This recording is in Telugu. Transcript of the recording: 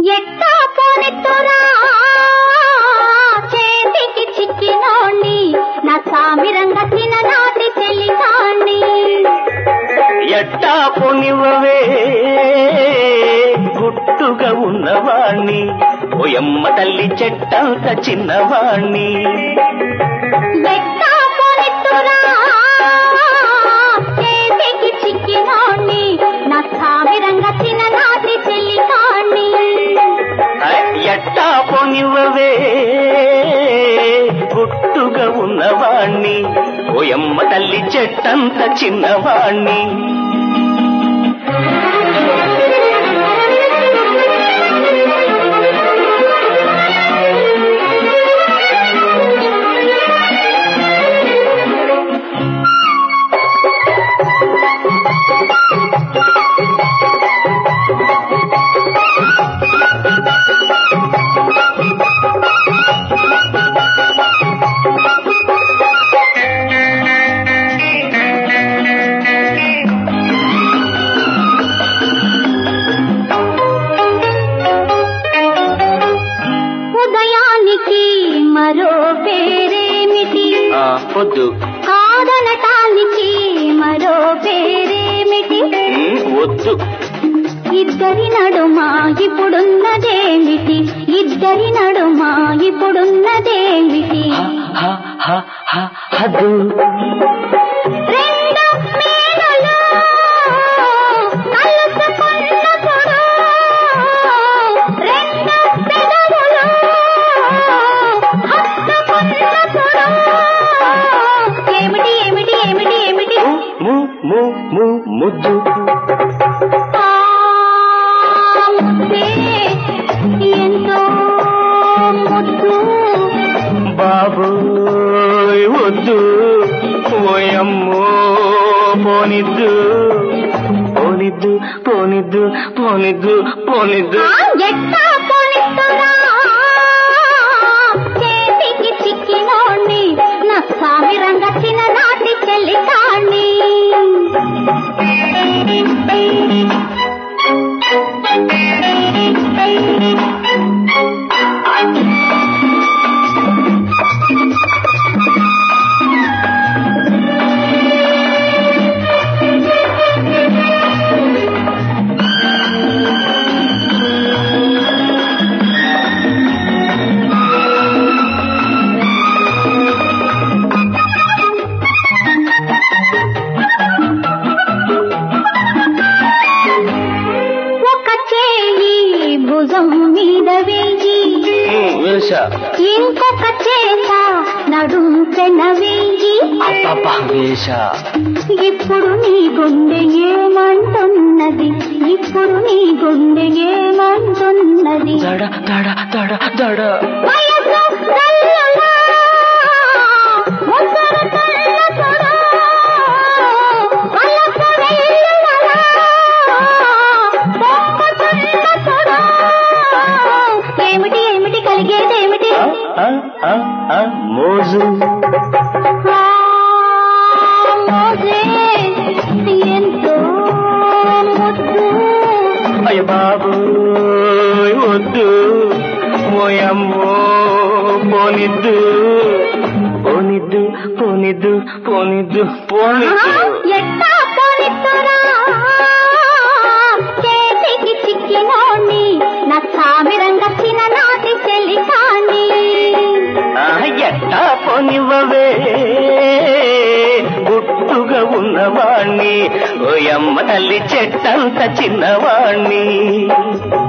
ఎట్టా పోనెత్తురా చేతికి చిక్కినోణ్ణి నా సామిరంగ చిన్ననాటి చెల్లికాణ్ణి ఎట్టా పొనివవే గుట్టుగా ఉన్నవాణ్ణి ఓయమ్మ తల్లి చెట్టంత చిన్నవాణ్ణి ఎట్టా పోనెత్తురా చేతికి చిక్కినోణ్ణి నా సామిరంగ చిన్ననాటి చెల్లికాణ్ణి ఎట్టా పొనివవే గుట్టుగా ఉన్నవాణ్ణి ఓయమ్మ తల్లి చెట్టంత చిన్నవాణ్ణి ఉదయానికి మరో పేరేమిటి ఆ, వద్దు కాదనటానికి మరో పేరేమిటి ఉమ్, వద్దు ఇద్దరి నడుమా ఇప్పుడున్నదేమిటి ఇద్దరి నడుమా ఇప్పుడున్నదేమిటి హ, హ, హ, హ, హద్దు రెండు మేడలు కలుసుకున్నప్పుడు రెండు పెదవులు హత్తుకున్నప్పుడు ఏమిటి ఏమిటి ఏమిటి ఏమిటి ము ము ము ముద్దు ఆ ముద్దే ఎంతో ముద్దు బాబోయ్ వద్దు ఓయమ్మో పోనిద్దు పోనిద్దు పోనిద్దు పోనిద్దు పోనిద్దు ఆ ఎట్టా పోనిస్తురా చేతికి చిక్కినోణ్ణి నా స్వామి రంగ చిన్ననాటి చెల్లి కాణ్ణి ఒక చేయి భుజం మీద వేయి ఉమ్, వేశా ఇంకొక చేత నడుం పెన వేయి అబ్బబ్బా వేశా ఇప్పుడు నీ గుండె ఏమంటున్నది ఇప్పుడు నీ గుండె ఏమంటున్నది దడ దడ దడ దడ వయసు గల్లులా, ముసరు తల్లకుడా, వలస వెల్లువలా, పొంగుతున్నకుడా. ఏమిటి ఏమిటి కలిగేదేమిటి ఆ, ఆ, ఆ, ఆ, మోజు ఆ, మోజే ఎంతో ముద్దు అయ్య బాబోయ్ వద్దు ఓయమ్మో పోనిద్దు పోనిద్దు పోనిద్దు పోనిద్దు పోనిద్దు ఎట్టా పోనిస్తురా చేతికి చిక్కినోణ్ణి నా సామిరంగ చిన్ననాటి చెల్లి కాణి ఆ, ఎట్టా పోనివ్వవే గుట్టుగా ఉన్నవాణ్ణి ఓయమ్మ తల్లి చెట్టంత చిన్నవాణ్ణి